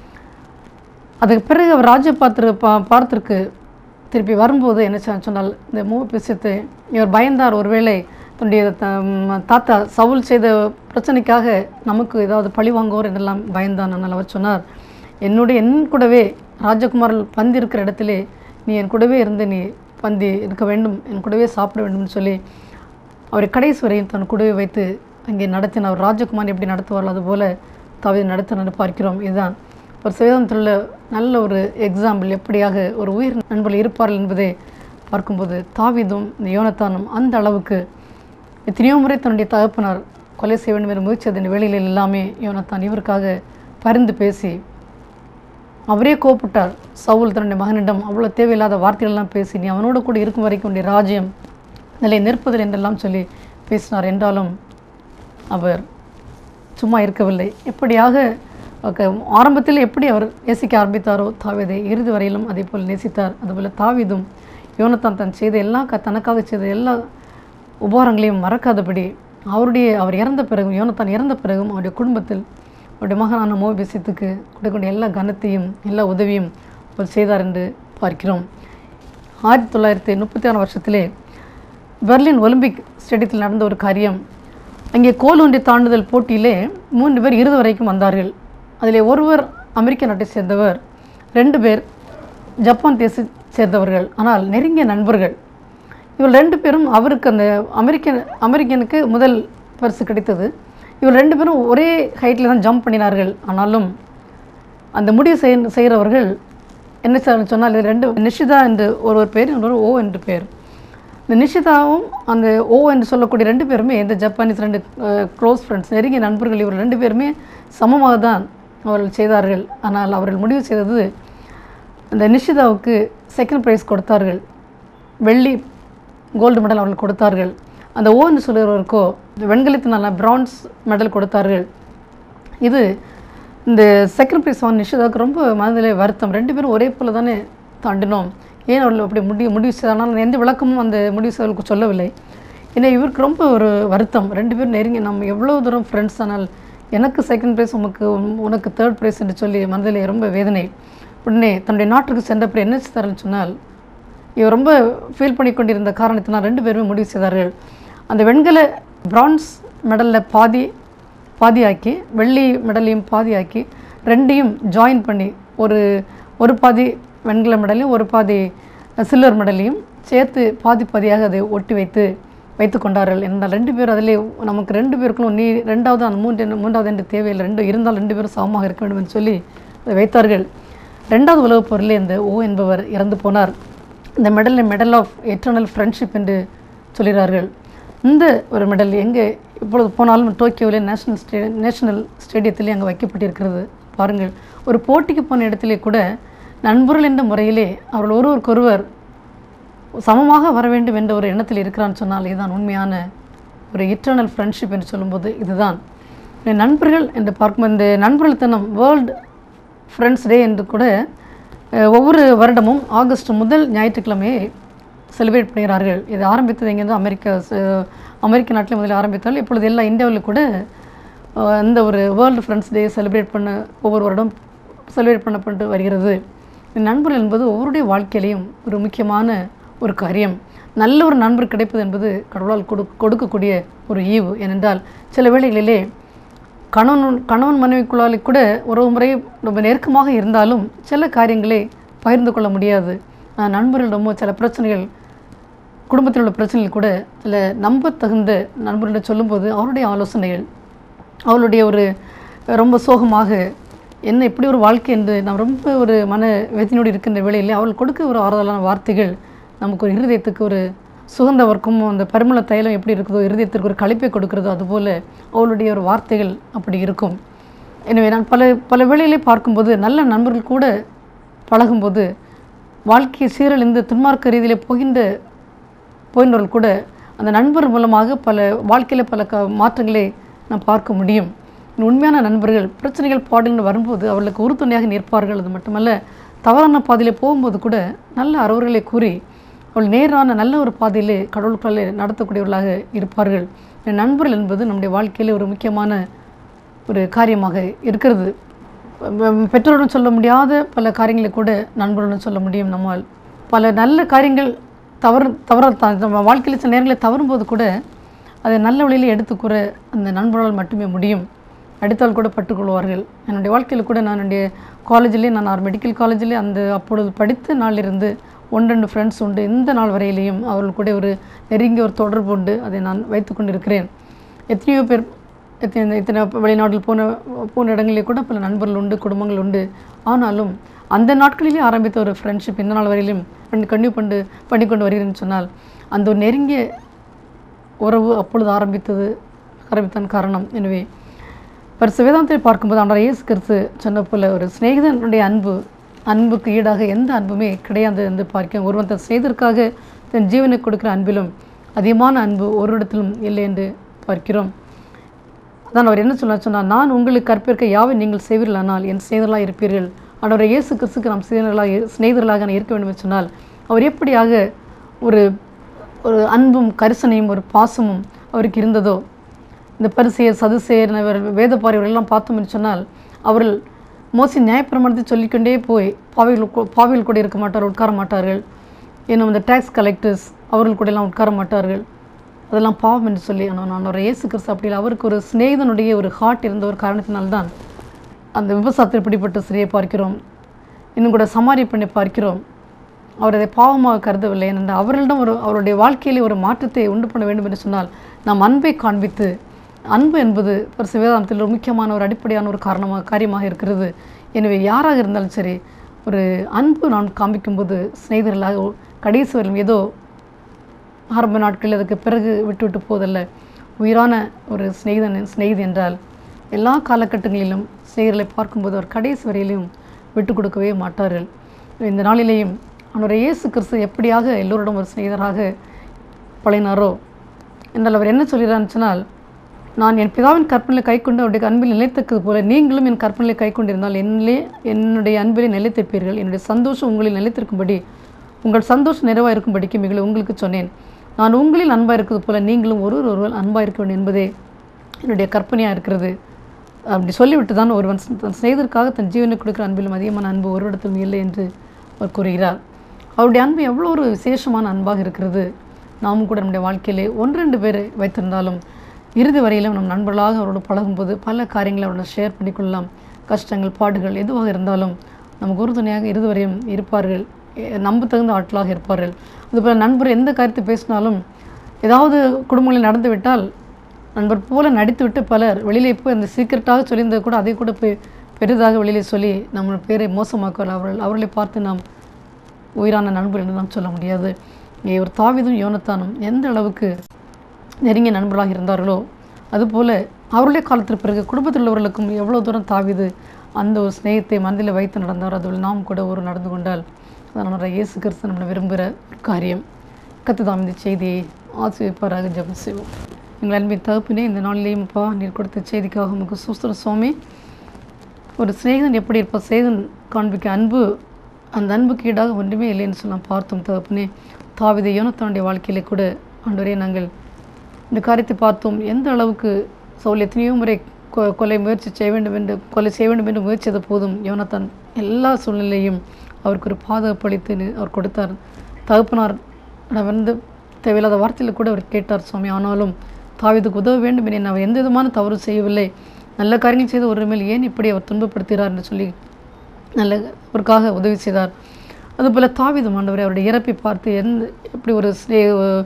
அதுக்கு பிறகு அவர் ராஜ பாத்திர பா பார்த்திருக்கு திருப்பி வரும்போது என்ன சொ- சொன்னால் இந்த மூ விஷயத்தை இவர் பயந்தார் ஒருவேளை தன்னுடைய த- ம், தாத்தா சவுல் செய்த பிரச்சனைக்காக நமக்கு ஏதாவது பழி வாங்குவோர் என்றெல்லாம் பயந்தான் ஆனால் அவர் சொன்னார் என்னுடைய என் கூடவே ராஜகுமாரல் பந்தி இருக்கிற இடத்திலே நீ என் கூடவே இருந்து நீ பந்தி இருக்க வேண்டும் என் கூடவே சாப்பிட வேண்டும்னு சொல்லி அவரை கடைசி வரையும் தன் கூடவே வைத்து அங்கே நடத்தின அவர் ராஜகுமார் எப்படி நடத்துவார்கள் அதுபோல தவிர நடத்த பார்க்கிறோம் இதுதான் ஒரு சிவேதத்தில் உள்ள நல்ல ஒரு எக்ஸாம்பிள் எப்படியாக ஒரு உயிர் நண்பர்கள் இருப்பார்கள் என்பதை பார்க்கும்போது தாவீதும் இந்த யோனத்தானும் அந்த அளவுக்கு எத்தனையோ முறை தன்னுடைய தகப்பனார் கொலை செய்ய வேண்டும் என்ற முயற்சி அதன் வேலைகளில் எல்லாமே யோனத்தான் இவருக்காக பரிந்து பேசி அவரே கோப்பிட்டார் சவுல் தன்னுடைய மகனிடம் அவ்வளோ தேவையில்லாத வார்த்தைகளெல்லாம் பேசி நீ அவனோட கூட இருக்கும் வரைக்கும் உன்னுடைய ராஜ்யம் நிலை நிற்பதில் என்றெல்லாம் சொல்லி பேசினார் என்றாலும் அவர் சும்மா இருக்கவில்லை எப்படியாக ஓகே, ஆரம்பத்தில் எப்படி அவர் நேசிக்க ஆரம்பித்தாரோ தாவீதை இறுதி வரையிலும் அதே போல் நேசித்தார் அதுபோல் தாவீதும் யோனத்தான் தன் செய்த எல்லா க தனக்காக செய்த எல்லா உபகாரங்களையும் மறக்காதபடி அவருடைய அவர் இறந்த பிறகும் யோனத்தான் இறந்த பிறகும் அவருடைய குடும்பத்தில் அவருடைய மகனான மோபிசித்துக்கு கொடுக்கக்கூடிய எல்லா கனத்தையும் எல்லா உதவியும் அவர் செய்தார் என்று பார்க்கிறோம் ஆயிரத்தி தொள்ளாயிரத்தி முப்பத்தி ஆறாம் வருஷத்திலே பெர்லின் ஒலிம்பிக் ஸ்டேடியத்தில் நடந்த ஒரு காரியம் அங்கே கோல் ஒன்றை தாண்டுதல் போட்டியிலே மூன்று பேர் இறுதி வரைக்கும் வந்தார்கள் அதிலே ஒருவர் அமெரிக்க நாட்டை சேர்ந்தவர் ரெண்டு பேர் ஜப்பான் தேச சேர்ந்தவர்கள் ஆனால் நெருங்கிய நண்பர்கள் இவள் ரெண்டு பேரும் அவருக்கு அந்த அமெரிக்கன் அமெரிக்கனுக்கு முதல் பரிசு கிடைத்தது இவள் ரெண்டு பேரும் ஒரே ஹைட்டில் தான் ஜம்ப் பண்ணினார்கள் ஆனாலும் அந்த முடிவு செய் செய்கிறவர்கள் என்ன சொ- சொன்னால் இது ரெண்டு நிஷிதா என்று ஒருவர் பேர் இன்னொரு ஓ என்று பேர் இந்த நிஷிதாவும் அந்த ஓ என்று சொல்லக்கூடிய ரெண்டு பேருமே இந்த ஜப்பானீஸ் ரெண்டு க்ளோஸ் ஃப்ரெண்ட்ஸ் நெருங்கிய நண்பர்கள் இவர் ரெண்டு பேருமே சமமாக தான் அவர்கள் செய்தார்கள் ஆனால் அவர்கள் முடிவு செய்தது அந்த நிஷிதாவுக்கு செகண்ட் ப்ரைஸ் கொடுத்தார்கள் வெள்ளி கோல்டு மெடல் அவர்கள் கொடுத்தார்கள் அந்த ஓ என்று சொல்கிறவருக்கோ வெண்கலத்தினால பிரான்ஸ் மெடல் கொடுத்தார்கள் இது இந்த செகண்ட் ப்ரைஸ் வாங்க நிஷிதாவுக்கு ரொம்ப மனதிலே வருத்தம் ரெண்டு பேரும் ஒரே போல தானே தாண்டினோம் ஏன் அவர்கள் அப்படி முடிவு முடிவு செய்தாலும் எந்த விளக்கமும் அந்த முடிவு செய்தவர்களுக்கு சொல்லவில்லை ஏன்னா இவருக்கு ரொம்ப ஒரு வருத்தம் ரெண்டு பேரும் நெருங்கி நம்ம எவ்வளோ தூரம் ஃப்ரெண்ட்ஸ் ஆனால் எனக்கு செகண்ட் ப்ரைஸ் உமக்கு உம், உனக்கு தேர்ட் ப்ரைஸ் என்று சொல்லி மனதிலே ரொம்ப வேதனை உடனே தன்னுடைய நாட்டுக்கு சென்றப்படி என்ன செய்தார்னு சொன்னால் இவர் ரொம்ப ஃபீல் பண்ணி கொண்டிருந்த காரணத்தினால் ரெண்டு பேருமே முடிவு செய்தார்கள் அந்த வெண்கல பிரான்ஸ் மெடலில் பாதி பாதியாக்கி வெள்ளி மெடலையும் பாதியாக்கி ரெண்டையும் ஜாயின் பண்ணி ஒரு ஒரு பாதி வெண்கல மெடலையும் ஒரு பாதி சில்வர் மெடலையும் சேர்த்து பாதி பாதியாக அதை ஒட்டி வைத்து வைத்து கொண்டார்கள் என்றால் ரெண்டு பேரும் அதிலே நமக்கு ரெண்டு பேருக்கும் நீ ரெண்டாவது அந்த மூன்று மூன்றாவது என்று தேவையில்லை ரெண்டு இருந்தால் ரெண்டு பேரும் சமமாக இருக்க வேண்டும் என்று சொல்லி அதை வைத்தார்கள் ரெண்டாவது உலகப் போரிலே இந்த ஓ என்பவர் இறந்து போனார் இந்த மெடலை மெடல் ஆஃப் எட்டர்னல் ஃப்ரெண்ட்ஷிப் என்று சொல்கிறார்கள் இந்த ஒரு மெடல் எங்கே இப்பொழுது போனாலும் டோக்கியோவிலே நேஷனல் ஸ்டே நேஷனல் ஸ்டேடியத்திலே அங்கே வைக்கப்பட்டிருக்கிறது பாருங்கள் ஒரு போட்டிக்கு போன இடத்திலே கூட நண்பர்கள் என்ற முறையிலே அவர்கள் ஒருவருக்கொருவர் சமமாக வர வேண்டும் என்ற ஒரு எண்ணத்தில் இருக்கிறான்னு சொன்னால் இதுதான் உண்மையான ஒரு இட்டர்னல் ஃப்ரெண்ட்ஷிப் என்று சொல்லும்போது இதுதான் இந்த நண்பர்கள் என்று பார்க்கும் இந்த நண்பர்கள் தினம் வேர்ல்டு ஃப்ரெண்ட்ஸ் டே என்று கூட அஹ், ஒவ்வொரு வருடமும் ஆகஸ்ட் முதல் ஞாயிற்றுக்கிழமையை செலிப்ரேட் பண்ணுகிறார்கள் இது ஆரம்பித்தது எங்கேருந்து அமெரிக்கா ச- அமெரிக்க நாட்டில் முதலில் ஆரம்பித்தால் இப்பொழுது எல்லா இந்தியாவில் கூட அஹ், இந்த ஒரு வேர்ல்டு ஃப்ரெண்ட்ஸ் டே செலிப்ரேட் பண்ண ஒவ்வொரு வருடம் செலிப்ரேட் பண்ணப்பட்டு வருகிறது இந்த நண்பர்கள் என்பது ஒவ்வொருடைய வாழ்க்கையிலையும் ஒரு முக்கியமான ஒரு காரியம் நல்ல ஒரு நண்பர் கிடைப்பது என்பது கடவுளால் கொடு கொடுக்கக்கூடிய ஒரு ஈவு ஏனென்றால் சில வேளைகளிலே கணவன் கணவன் மனைவிக்குள்ளாலே கூட உறவு முறை ரொம்ப நெருக்கமாக இருந்தாலும் சில காரியங்களை பகிர்ந்து கொள்ள முடியாது ஆனால் நண்பர்களிடமோ சில பிரச்சனைகள் குடும்பத்தில் உள்ள பிரச்சனைகள் கூட சில நம்பத்தகுந்த நண்பர்களிடம் சொல்லும்போது அவருடைய ஆலோசனைகள் அவளுடைய ஒரு ரொம்ப சோகமாக என்ன இப்படி ஒரு வாழ்க்கை என்று நாம் ரொம்ப ஒரு மன வேதனையோடு இருக்கின்ற வேளையில் அவள் கொடுக்க ஒரு ஆறுதலான வார்த்தைகள் நமக்கு ஒரு இருதயத்துக்கு ஒரு சுகந்த வர்க்கம் அந்த பரிமள தைலம் எப்படி இருக்குதோ இருதயத்திற்கு ஒரு கழிப்பை கொடுக்கிறதோ அதுபோல் அவளுடைய ஒரு வார்த்தைகள் அப்படி இருக்கும் எனவே நான் பல பல வேளையிலே பார்க்கும்போது நல்ல நண்பர்கள் கூட பழகும்போது வாழ்க்கை சீரழிந்து துன்மார்க்க ரீதியிலே போகின்ற போகின்றவர்கள் கூட அந்த நண்பர் மூலமாக பல வாழ்க்கையில் பல க மாற்றங்களை நாம் பார்க்க முடியும் உண்மையான நண்பர்கள் பிரச்சனைகள் பாடல்கள் வரும்போது அவர்களுக்கு உறுதுணையாக நிற்பார்கள் அது மட்டுமல்ல தவறான பாதையிலே போகும்போது கூட நல்ல அறிவுரைகளை கூறி அவள் நேரான நல்ல ஒரு பாதையிலே கடவுளுக்குள்ளே நடத்தக்கூடியவர்களாக இருப்பார்கள் இந்த நண்பர்கள் என்பது நம்முடைய வாழ்க்கையிலே ஒரு முக்கியமான ஒரு காரியமாக இருக்கிறது பெ- பெற்றோருடன் சொல்ல முடியாத பல காரியங்களை கூட நண்பருடன் சொல்ல முடியும் நம்மால் பல நல்ல காரியங்கள் தவறு தவற த- நம்ம வாழ்க்கையில் சில நேரங்களில் தவறும்போது கூட அதை நல்ல வழியில் எடுத்துக்கூற அந்த நண்பர்களால் மட்டுமே முடியும் அடித்தால் கூட பட்டுக்கொள்வார்கள் என்னுடைய வாழ்க்கையில் கூட நான் என்னுடைய காலேஜிலே நான் ஒரு மெடிக்கல் காலேஜிலே அந்த அப்பொழுது படித்த நாளிலிருந்து ஒன்று ரெண்டு ஃப்ரெண்ட்ஸ் உண்டு இந்த நாள் வரையிலையும் அவர்கள் கூட ஒரு நெருங்கிய ஒரு தொடர்பு உண்டு அதை நான் வைத்து கொண்டிருக்கிறேன் எத்தனையோ பேர் எத்தனை இத்தனை வெளிநாட்டில் போன போன இடங்களிலே கூட பல நண்பர்கள் உண்டு குடும்பங்கள் உண்டு ஆனாலும் அந்த நாட்களிலே ஆரம்பித்த ஒரு ஃப்ரெண்ட்ஷிப் இந்த நாள் வரையிலும் கண்டினியூ பண்ணி பண்ணிக்கொண்டு வருகிறேன்னு சொன்னால் அந்த ஒரு நெருங்கிய உறவு அப்பொழுது ஆரம்பித்தது ஆரம்பித்தான் காரணம் எனவே பரிசு வேதாந்தத்தை பார்க்கும்போது ஆண்டவர் இயேசு கிறிஸ்து சொன்ன போல ஒரு சிநேகிதனுடைய அன்பு அன்புக்கு ஈடாக எந்த அன்புமே கிடையாது என்று பார்க்கிறோம் ஒருவன் தன் சிநேகிதருக்காக தன் ஜீவனை கொடுக்கிற அன்பிலும் அதிகமான அன்பு ஒரு இடத்திலும் இல்லை என்று பார்க்கிறோம் அதான் அவர் என்ன சொல்ல சொன்னார் நான் உங்களுக்கு கற்பிற்க யாவை நீங்கள் செய்வீர்களானால் என் சிநேகிதர்களாக இருப்பீர்கள் ஆண்டவர் இயேசு கிறிஸ்துக்கு நாம் சிநேகிதர்களாக சிநேகிதர்களாக நான் இருக்க வேண்டும் என்று சொன்னால் அவர் எப்படியாக ஒரு ஒரு அன்பும் கரிசனையும் ஒரு பாசமும் அவருக்கு இருந்ததோ இந்த பரிசெயர் சதுசேயர் இவர் வேதப்பாரிகள் எல்லாம் பார்த்தோம் என்று சொன்னால் அவர்கள் மோசி நியாயப்பிரமாணத்தை சொல்லிக்கொண்டே போய் பாவிகள் கூ- பாவிகள் கூட இருக்க மாட்டார்கள் உட்கார மாட்டார்கள் இன்னும் இந்த டேக்ஸ் கலெக்டர்ஸ் அவர்கள் கூட எல்லாம் உட்கார மாட்டார்கள் அதெல்லாம் பாவம் என்று சொல்லி ஆனால் நான் ஒரு இயேசு கிறிஸ்து அப்படி இல்லை. அவருக்கு ஒரு சிநேகிதனுடைய ஒரு ஹார்ட் இருந்த ஒரு காரணத்தினால்தான் அந்த விபசாரத்தில் பிடிப்பட்ட சிறையை பார்க்கிறோம் இன்னும் கூட சமாரி பண்ணி பார்க்கிறோம் அவர் அதை பாவமாக கருதவில்லை ஏனென்றால் அவர்களிடம் ஒரு அவருடைய வாழ்க்கையிலே ஒரு மாற்றத்தை உண்டு பண்ண வேண்டும் என்று சொன்னால் நாம் அன்பை காண்பித்து அன்பு என்பது ஒரு சிவேதாந்தத்தில் ஒரு முக்கியமான ஒரு அடிப்படையான ஒரு காரணமாக காரியமாக இருக்கிறது எனவே யாராக இருந்தாலும் சரி ஒரு அன்பு நான் காண்பிக்கும்போது சிநேகிதர்களாக கடைசி வரையிலும் ஏதோ ஆரம்ப நாட்களில் அதுக்கு பிறகு விட்டுவிட்டு போவதல்ல உயிரான ஒரு சிநேகிதன் சிநேகிதி என்றால் எல்லா காலகட்டங்களிலும் சிநேகிதர்களை பார்க்கும்போது அவர் கடைசி வரையிலும் விட்டு கொடுக்கவே மாட்டார்கள் இந்த நாளிலேயும் அவனுடைய இயேசு கிறிஸ்து எப்படியாக எல்லோரிடம் ஒரு சிநேகிதராக பழகினாரோ என்றால் அவர் என்ன சொல்கிறான்னு சொன்னால் நான் என் பிதாவின் கற்பனையை கைக்கொண்டு அவருடைய அன்பில் நிலைத்தக்கது போல நீங்களும் என் கற்பனையை கைக்கொண்டிருந்தால் என்னிலே என்னுடைய அன்பிலே நிலைத்திருப்பீர்கள் என்னுடைய சந்தோஷம் உங்களில் நிலைத்திருக்கும்படி உங்கள் சந்தோஷம் நிறைவாக இருக்கும்படிக்கு மிக உங்களுக்கு சொன்னேன் நான் உங்களில் அன்பாக இருக்கிறது போல நீங்களும் ஒருவர் ஒருவர் அன்பாக இருக்க வேண்டும் என்பதே என்னுடைய கற்பனையாக இருக்கிறது அப்படி சொல்லிவிட்டு தான் ஒருவன் தன் செய்ததற்காக தன் ஜீவனை கொடுக்கிற அன்பிலும் அதிகமான அன்பு ஒரு இடத்திலும் இல்லை என்று அவர் கூறுகிறார் அவருடைய அன்பு எவ்வளோ ஒரு விசேஷமான அன்பாக இருக்கிறது நாமும் கூட நம்முடைய வாழ்க்கையிலே ஒன்று ரெண்டு பேர் வைத்திருந்தாலும் இறுதி வரையிலும் நம் நண்பர்களாக அவரோடு பழகும்போது பல காரியங்களை அவரோட ஷேர் பண்ணிக்கொள்ளலாம் கஷ்டங்கள் பாடுகள் எதுவாக இருந்தாலும் நமக்கு உறுதுணையாக இறுதி வரையும் இருப்பார்கள் எ- நம்ப தகுந்த ஆட்களாக இருப்பார்கள் அதுபோல் நண்பர் எந்த காரியத்தை பேசினாலும் ஏதாவது குடும்பங்களில் நடந்து விட்டால் நண்பர் போல நடித்துவிட்டு பலர் வெளியிலே போய் அந்த சீக்கிரட்டாக சொல்லியிருந்தது கூட அதை கூட போய் பெரிதாக வெளியிலே சொல்லி நம்ம பேரை மோசமாக்குவார் அவர்கள் அவர்களை பார்த்து நாம் உயிரான நண்பர் என்று நாம் சொல்ல முடியாது இங்கே ஒரு தாவிதும் யோனத்தானும் எந்த அளவுக்கு நெருங்கிய நண்பர்களாக இருந்தார்களோ அதுபோல அவருடைய காலத்திற்கு பிறகு குடும்பத்தில் உள்ளவர்களுக்கும் எவ்வளோ தூரம் தாவிது அந்த ஒரு சிநேகத்தை மனதில் வைத்து நடந்தார் அதில் நாம் கூட ஒரு நடந்து கொண்டால் அதனால் இயேசு கிறிஸ்து நம்மளை விரும்புகிற ஒரு காரியம் கத்துதாம் இந்த செய்தியை ஆசிரியப்பாராக ஜெபம் செய்வோம் எங்கள் அன்பின் தகப்பினே இந்த நாளிலேயும் அப்பா நீர் கொடுத்த செய்திக்காக உமக்கு சுஸ்திர சுவாமி ஒரு சிநேகன் எப்படி இருப்பா சேகன் காண்பிக்க அன்பு அந்த அன்புக்கு ஈடாக ஒன்றுமே இல்லைன்னு சொல்லி நாம் பார்த்தோம் தகப்பனே தாவிதை யோனத்தானுடைய வாழ்க்கையிலே கூட ஆண்டவரே நாங்கள் இந்த காரியத்தை பார்த்தோம் எந்த அளவுக்கு சவுல் எத்தனையோ முறை கொ- கொலை முயற்சி செய்ய வேண்டும் என்று கொலை செய்ய வேண்டும் என்று முயற்சித்த போதும் யோனத்தான் எல்லா சூழ்நிலையும் அவருக்கு ஒரு பாதுகாப்பளித்து அவர் கொடுத்தார் தகப்பனார் வந்து தேவையில்லாத வார்த்தையில் கூட அவர் கேட்டார் சுவாமி ஆனாலும் தாவீதுக்கு உதவ வேண்டும் என அவர் எந்த விதமான தவறு செய்யவில்லை நல்ல காரியங்கள் செய்து ஒரு மேல் ஏன் இப்படி அவர் துன்பப்படுத்துகிறார் என்று சொல்லி நல்ல அவருக்காக உதவி செய்தார் அதுபோல் தாவீது ஆண்டவரை அவருடைய இறப்பை பார்த்து எந்த எப்படி ஒரு ஸ்நே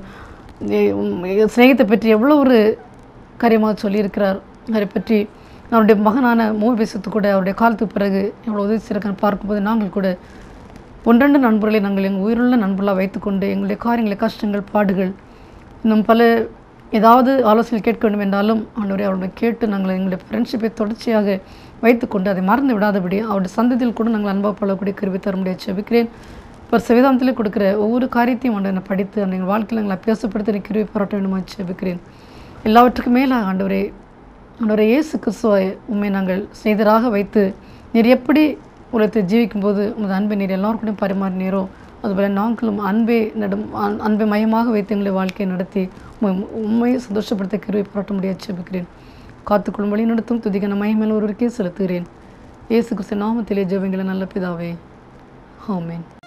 உம், சிநேகத்தை பற்றி எவ்வளோ ஒரு காரியமாக சொல்லியிருக்கிறார் அதை பற்றி அவருடைய மகனான மூவிசத்து கூட அவருடைய காலத்துக்கு பிறகு எவ்வளோ உதவி செய்கிறார் பார்க்கும்போது நாங்கள் கூட ஒன்றெண்டு நண்பர்களை நாங்கள் எங்கள் உயிருள்ள நண்பர்களாக வைத்துக்கொண்டு எங்களுடைய காரியங்களை கஷ்டங்கள் பாடுகள் இன்னும் பல ஏதாவது ஆலோசனை கேட்க வேண்டும் என்றாலும் ஆண்டவரை அவருடைய கேட்டு நாங்கள் எங்களுடைய ஃப்ரெண்ட்ஷிப்பை தொடர்ச்சியாக வைத்துக்கொண்டு அதை மறந்து விடாதபடி அவருடைய சந்ததியில் கூட நாங்கள் அன்பாக பழகக்கூடிய கருவி தர முடியாது செபிக்கிறேன் இப்போ சவிதாமத்தில் கொடுக்குற ஒவ்வொரு காரியத்தையும் ஆண்டவரை படித்து அந்த எங்கள் வாழ்க்கையில் எங்களை அபியாசப்படுத்தி எனக்கு கிருபை பாராட்ட வேண்டுமா ஜெபிக்கிறேன் எல்லாவற்றுக்கும் மேலாக ஆண்டவரே ஆண்டவரே இயேசு கிறிஸ்துவை உண்மை நாங்கள் செய்தராக வைத்து நீர் எப்படி உலகத்தை ஜீவிக்கும்போது உமது அன்பை நீர் எல்லாருக்கூடையும் பரிமாறினீரோ அதுபோல் நாங்களும் அன்பை நடும் அன்- அன்பை மையமாக வைத்து எங்களை வாழ்க்கையை நடத்தி உம்மை- உம்மை சந்தோஷப்படுத்த கிருவை பாராட்ட முடியாது ஜெபிக்கிறேன் காத்துக்கொள்ளும் வழி நடத்தும் துதிகன மகிமையில் ஒருவருக்கே செலுத்துகிறேன் இயேசு கிறிஸ்து நாமத்திலே ஜெபங்களை நல்ல பிதாவே ஆமென்